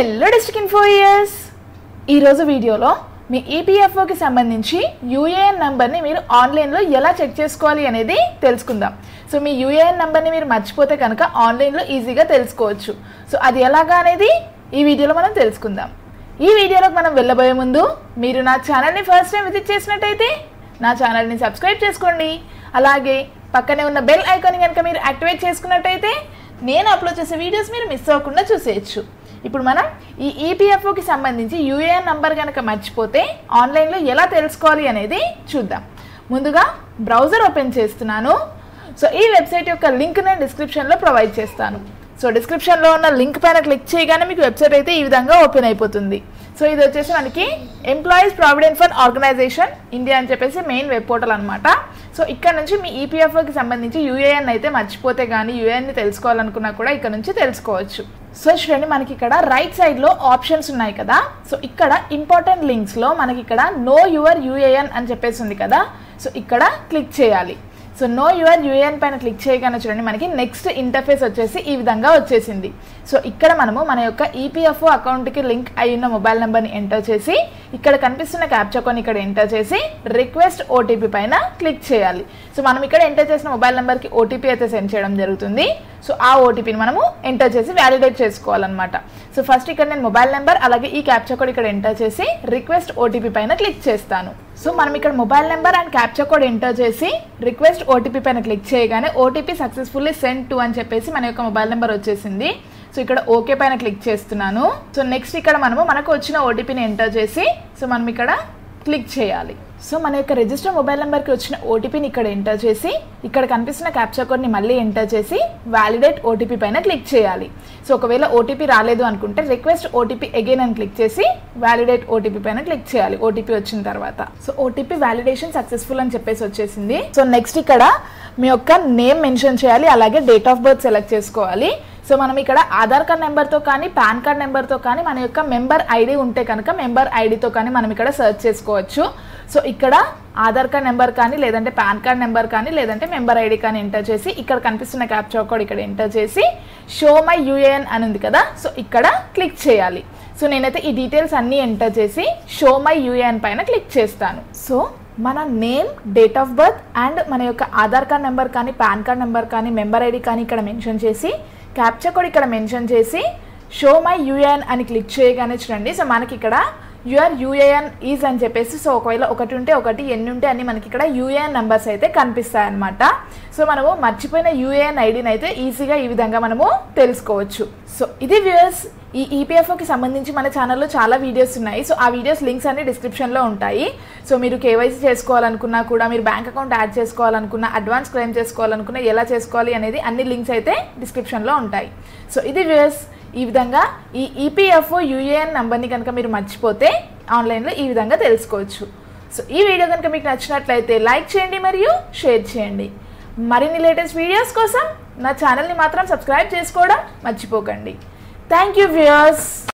hello district info years ఈరోజు వీడియోలో మీ ఈపీఎఫ్ఓకి సంబంధించి యూఏఎన్ నెంబర్ని మీరు ఆన్లైన్లో ఎలా చెక్ చేసుకోవాలి అనేది తెలుసుకుందాం సో మీ యూఏఎన్ నెంబర్ని మీరు మర్చిపోతే కనుక ఆన్లైన్లో ఈజీగా తెలుసుకోవచ్చు సో అది ఎలాగా అనేది ఈ వీడియోలో మనం తెలుసుకుందాం ఈ వీడియోలోకి మనం వెళ్ళబోయే ముందు మీరు నా ఛానల్ని ఫస్ట్ టైం విజిట్ చేసినట్టయితే నా ఛానల్ని సబ్స్క్రైబ్ చేసుకోండి అలాగే పక్కనే ఉన్న బెల్ ఐకాన్ కనుక మీరు యాక్టివేట్ చేసుకున్నట్టయితే నేను అప్లోడ్ చేసే వీడియోస్ మీరు మిస్ అవ్వకుండా చూసేయచ్చు ఇప్పుడు మనం ఈ ఈపీఎఫ్ఓకి సంబంధించి యూఏఎన్ నంబర్ కనుక మర్చిపోతే ఆన్లైన్లో ఎలా తెలుసుకోవాలి అనేది చూద్దాం ముందుగా బ్రౌజర్ ఓపెన్ చేస్తున్నాను సో ఈ వెబ్సైట్ యొక్క లింక్ నేను డిస్క్రిప్షన్లో ప్రొవైడ్ చేస్తాను సో డిస్క్రిప్షన్లో ఉన్న లింక్ పైన క్లిక్ చేయగానే మీకు వెబ్సైట్ అయితే ఈ విధంగా ఓపెన్ అయిపోతుంది సో ఇది వచ్చేసి మనకి employees provident fund organisation India అని చెప్పేసి మెయిన్ వెబ్ పోర్టల్ అనమాట సో ఇక్కడ నుంచి మీ ఈపీఎఫ్ఓకి సంబంధించి యూఏఎన్ అయితే మర్చిపోతే కానీ యూఏఎన్ని తెలుసుకోవాలనుకున్నా కూడా ఇక్కడ నుంచి తెలుసుకోవచ్చు సో చూడండి మనకి ఇక్కడ రైట్ సైడ్లో ఆప్షన్స్ ఉన్నాయి కదా సో ఇక్కడ ఇంపార్టెంట్ లింక్స్లో మనకి ఇక్కడ నో యువర్ యూఏఎన్ అని చెప్పేసి ఉంది కదా సో ఇక్కడ క్లిక్ చేయాలి సో నో యువర్ యూఏఎన్ పైన క్లిక్ చేయగానే చూడండి మనకి నెక్స్ట్ ఇంటర్ఫేస్ వచ్చేసి ఈ విధంగా వచ్చేసింది సో ఇక్కడ మనము మన యొక్క ఈపీఎఫ్ఓ అకౌంట్కి లింక్ అయి ఉన్న మొబైల్ నెంబర్ని ఎంటర్ చేసి ఇక్కడ కనిపిస్తున్న క్యాప్చా కోడ్ని ఇక్కడ ఎంటర్ చేసి రిక్వెస్ట్ ఓటీపీ పైన క్లిక్ చేయాలి సో మనం ఇక్కడ ఎంటర్ చేసిన మొబైల్ నెంబర్కి ఓటీపీ అయితే సెండ్ చేయడం జరుగుతుంది సో ఆ ఓటీపీని మనము ఎంటర్ చేసి వ్యాలిడేట్ చేసుకోవాలన్నమాట సో ఫస్ట్ ఇక్కడ నేను మొబైల్ నెంబర్ అలాగే ఈ క్యాప్చా కోడ్ ఇక్కడ ఎంటర్ చేసి రిక్వెస్ట్ ఓటీపీ పైన క్లిక్ చేస్తాను సో మనం ఇక్కడ mobile number and captcha code enter చేసి రిక్వెస్ట్ ఓటీపీ పైన క్లిక్ చేయగానే ఓటీపీ సక్సెస్ఫుల్లీ సెండ్ టు అని చెప్పేసి మన యొక్క మొబైల్ నెంబర్ వచ్చేసింది సో ఇక్కడ ఓకే పైన క్లిక్ చేస్తున్నాను సో నెక్స్ట్ ఇక్కడ మనము మనకు వచ్చిన ఓటీపీని ఎంటర్ చేసి సో మనం ఇక్కడ క్లిక్ చేయాలి సో మన యొక్క రిజిస్టర్ మొబైల్ నెంబర్కి వచ్చిన ఓటీపీని ఇక్కడ ఎంటర్ చేసి ఇక్కడ కనిపిస్తున్న క్యాప్చా కోడ్ని మళ్ళీ ఎంటర్ చేసి వ్యాలిడేట్ ఓటీపీ పైన క్లిక్ చేయాలి సో ఒకవేళ ఓటీపీ రాలేదు అనుకుంటే రిక్వెస్ట్ ఓటీపీ అగైన్ అని క్లిక్ చేసి వ్యాలిడేట్ ఓటీపీ పైన క్లిక్ చేయాలి ఓటీపీ వచ్చిన తర్వాత సో ఓటీపీ వ్యాలిడేషన్ సక్సెస్ఫుల్ అని చెప్పేసి వచ్చేసింది సో నెక్స్ట్ ఇక్కడ మీ యొక్క నేమ్ మెన్షన్ చేయాలి అలాగే డేట్ ఆఫ్ బర్త్ సెలెక్ట్ చేసుకోవాలి సో మనం ఇక్కడ ఆధార్ కార్డ్ నెంబర్తో కానీ పాన్ కార్డ్ నెంబర్తో కానీ మన యొక్క మెంబర్ ఐడి ఉంటే కనుక మెంబర్ ఐడితో కానీ మనం ఇక్కడ సెర్చ్ చేసుకోవచ్చు సో ఇక్కడ ఆధార్ కార్డ్ నెంబర్ కానీ లేదంటే పాన్ కార్డ్ నెంబర్ కానీ లేదంటే మెంబర్ ఐడి కానీ ఎంటర్ చేసి ఇక్కడ కనిపిస్తున్న క్యాప్చా కోడ్ ఇక్కడ ఎంటర్ చేసి షో మై యూఏఎన్ అని ఉంది కదా సో ఇక్కడ క్లిక్ చేయాలి సో నేనైతే ఈ డీటెయిల్స్ అన్నీ ఎంటర్ చేసి షో మై యూఏఎన్ పైన క్లిక్ చేస్తాను సో మన name date of birth and మన యొక్క ఆధార్ కార్డ్ నెంబర్ కానీ పాన్ కార్డ్ నెంబర్ కానీ మెంబర్ ఐడి కానీ ఇక్కడ మెన్షన్ చేసి క్యాప్చా కోడ్ ఇక్కడ మెన్షన్ చేసి షో మై యూఏఎన్ అని క్లిక్ చేయగానే చూడండి సో మనకి ఇక్కడ యువర్ యూఏఎన్ ఈజ్ అని చెప్పేసి సో ఒకవేళ ఒకటి ఉంటే ఒకటి ఎన్ని ఉంటే అన్ని మనకి ఇక్కడ యూఏఎన్ నెంబర్స్ అయితే కనిపిస్తాయి అనమాట సో మనము మర్చిపోయిన యూఏఎన్ ఐడిని అయితే ఈజీగా ఈ విధంగా మనము తెలుసుకోవచ్చు సో ఇది వ్యూయర్స్ ఈ ఈపీఎఫ్ఓకి సంబంధించి మన ఛానల్లో చాలా వీడియోస్ ఉన్నాయి సో ఆ వీడియోస్ లింక్స్ అన్ని డిస్క్రిప్షన్లో ఉంటాయి సో మీరు కేవైసీ చేసుకోవాలనుకున్నా కూడా మీరు బ్యాంక్ అకౌంట్ యాడ్ చేసుకోవాలనుకున్నా అడ్వాన్స్ క్లెయిమ్ చేసుకోవాలనుకున్నా ఎలా చేసుకోవాలి అనేది అన్ని లింక్స్ అయితే డిస్క్రిప్షన్లో ఉంటాయి సో ఇది వ్యూయర్స్ ఈ విధంగా ఈ ఈపీఎఫ్ఓ యూఏఎన్ నెంబర్ని కనుక మీరు మర్చిపోతే ఆన్లైన్లో ఈ విధంగా తెలుసుకోవచ్చు సో ఈ వీడియో కనుక మీకు నచ్చినట్లయితే లైక్ చేయండి మరియు షేర్ చేయండి మరిన్ని లేటెస్ట్ వీడియోస్ కోసం నా ఛానల్ని మాత్రం సబ్స్క్రైబ్ చేసుకోవడం మర్చిపోకండి థ్యాంక్ యూ వ్యూయర్స్